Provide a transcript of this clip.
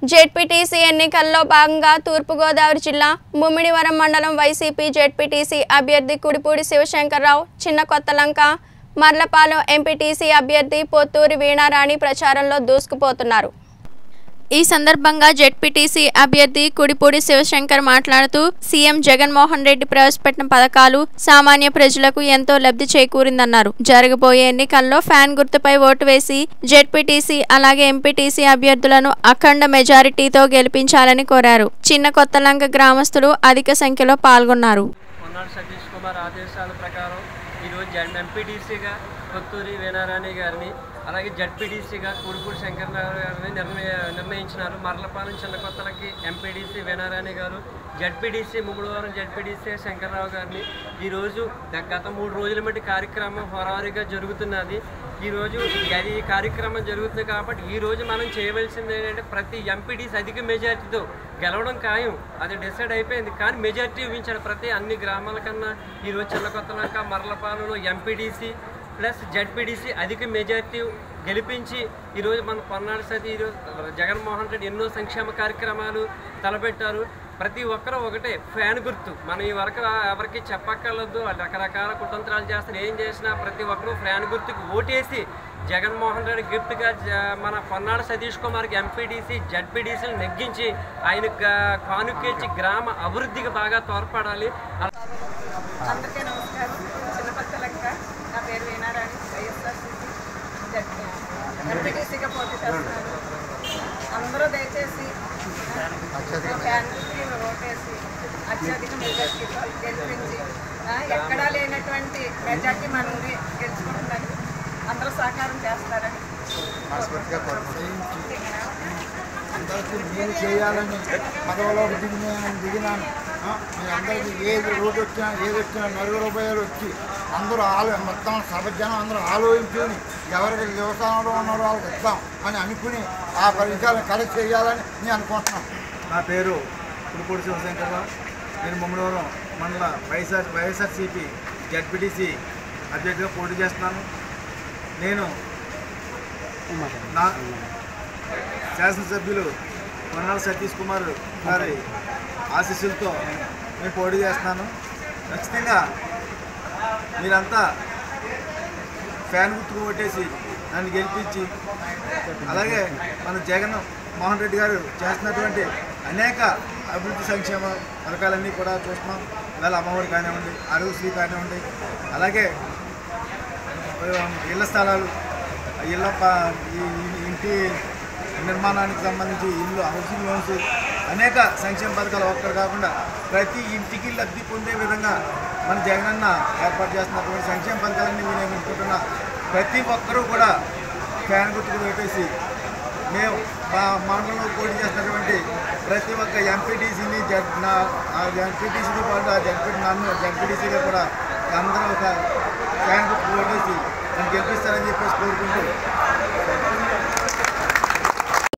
ZPTC ఎన్నికల్లో భాగంగా తూర్పుగోదావరి జిల్లా ముమ్మిడివరం మండలం వైసీపీ జెడ్పీటీసీ అభ్యర్థి కుడిపూడి శివశంకర్రావు చిన్న కొత్తలంక మర్లపాలెం ఎంపీటీసీ అభ్యర్థి పొత్తూరి వీణారాణి ప్రచారంలో దూసుకుపోతున్నారు ఈ సందర్భంగా జెడ్పీటీసీ అభ్యర్థి కుడిపూడి శివశంకర్ మాట్లాడుతూ సీఎం జగన్మోహన్ రెడ్డి ప్రవేశపెట్టిన పథకాలు సామాన్య ప్రజలకు ఎంతో లబ్ధి చేకూరిందన్నారు జరగబోయే ఎన్నికల్లో ఫ్యాన్ గుర్తుపై ఓటు వేసి జెడ్పీటీసీ అలాగే ఎంపీటీసీ అభ్యర్థులను అఖండ మెజారిటీతో గెలిపించాలని కోరారు చిన్న కొత్తలంక గ్రామస్తులు అధిక సంఖ్యలో పాల్గొన్నారు పొన్నాడు సతీష్ కుమార్ ఆదేశాల ప్రకారం ఈరోజు జడ్ ఎంపీటీసీగా కొత్తూరి వీణారాణి గారిని అలాగే జడ్పీటీసీగా కుడుపూడి శంకర్రావు గారిని నిర్ణయ నిర్ణయించినారు మరలపాలెం చిన్న కొత్తలకి ఎంపీడీసీ వీణారాణి గారు జడ్పీడీసీ ముమ్మడివారం జడ్పీడీసీ శంకర్రావు గారిని ఈరోజు ద- గత మూడు రోజుల మట్టి కార్యక్రమం హోరారిగా జరుగుతున్నది ఈరోజు అది ఈ కార్యక్రమం జరుగుతుంది కాబట్టి ఈ రోజు మనం చేయవలసింది ఏంటంటే ప్రతి ఎంపీడీసీ అధిక మెజార్టీతో గెలవడం ఖాయం అది డిసైడ్ అయిపోయింది కానీ మెజార్టీ ఇవ్వించాడు ప్రతి అన్ని గ్రామాల కన్నా ఈరోజు చిన్నకొత్తలంక మరలపాలెంలో ఎంపీడీసీ ప్లస్ జడ్పీడీసీ అధిక మెజార్టీ గెలిపించి ఈరోజు మన పొన్నాడు సతి ఈరోజు జగన్మోహన్ రెడ్డి ఎన్నో సంక్షేమ కార్యక్రమాలు తలపెట్టారు ప్రతి ఒక్కరూ ఒకటే ఫ్యాన్ గుర్తు మనం ఈ వరకు ఎవరికి చెప్పక్కర్లేదు వాళ్ళు రకరకాల కుతంత్రాలు చేస్తారు ఏం చేసినా ప్రతి ఒక్కరూ ఫ్యాన్ గుర్తుకు ఓటేసి జగన్మోహన్ రెడ్డి గిఫ్ట్గా జ- మన పొన్నాడు సతీష్ కుమార్కి ఎంపీడీసీ జడ్పీడీసీలు నెగ్గించి ఆయన కానుకేచి గ్రామ అభివృద్ధికి బాగా తోడ్పడాలి అందరికీ నమస్కారం చిన్నపత్త లెక్క నా పేరు వీణారాణి వైఎస్ఆర్సీపీ ఎంపీటీసీగా పోటీ చేస్తున్నాను అందరూ దయచేసి మా ఫ్యామిలీకి ఓటేసి అత్యధిక మెజార్టీతో గెలిపించి ఆ, ఎక్కడా లేనటువంటి మెజార్టీ మన ఊరి గెలుచుకుంటుందని అందరూ సహకారం చేస్తారని అందరికీ నేను చేయాలని పదవిలో దిగిన దిగినాను ఆ, మీ అందరికీ ఏది రోజు వచ్చినా ఏది వచ్చినా నలుగురు రూపాయలు వచ్చి అందరూ ఆలో మొత్తం సభ జనం అందరూ ఆలోచించుకొని ఎవరికి వ్యవసాయంలో ఉన్నారో వాళ్ళకి ఇస్తాం అని అనుకుని ఆ పరిసరాలను కరెక్ట్ చేయాలని నేను అనుకుంటున్నాను నా పేరు పుడుపూడి శివశంకర్రావు నేను ముమ్మడివరం మండల వైఎస్ఆర్ వైఎస్ఆర్సీపీ జడ్పీటీసీ అభ్యర్థిగా పోటీ చేస్తున్నాను నేను నా శాసనసభ్యులు కొన్నాళ్ళ సతీష్ కుమార్ గారి ఆశీస్సులతో నేను పోటీ చేస్తున్నాను ఖచ్చితంగా మీరంతా ఫ్యాన్ గుర్తుకు ఓటేసి నన్ను గెలిపించి అలాగే మన జగన్ మోహన్ రెడ్డి గారు చేస్తున్నటువంటి అనేక అభివృద్ధి సంక్షేమ పథకాలన్నీ కూడా చూస్తున్నాం ఇవాళ అమ్మఒడి కానివ్వండి ఆరోగ్యశ్రీ కానివ్వండి అలాగే ఆ, ఇళ్ల స్థలాలు ఆ ఇళ్ళ ప- ఈ ఈ ఇంటి నిర్మాణానికి సంబంధించి ఇల్లు హౌసింగ్ లోన్స్ అనేక సంక్షేమ పథకాలు ఒక్కరు కాకుండా ప్రతి ఇంటికి లబ్ధి పొందే విధంగా మన జగనన్న ఏర్పాటు చేస్తున్నటువంటి సంక్షేమ పథకాలన్నీ వినియోగించుకుంటున్న ప్రతి ఒక్కరూ కూడా ఫ్యాన్ గుర్తుకు పెట్టేసి మేము మా మండలంలో పోటీ చేస్తున్నటువంటి ప్రతి ఒక్క ఎంపీటీసీని జడ్ నా ఎంపీటీసీతో పాటు ఆ జడ్పీ నన్ను జడ్పీటీసీగా కూడా అందరూ ఒక ఫ్యాన్ గుర్తుకు ఓటేసి నన్ను గెలిపిస్తారని చెప్పేసి కోరుకుంటూ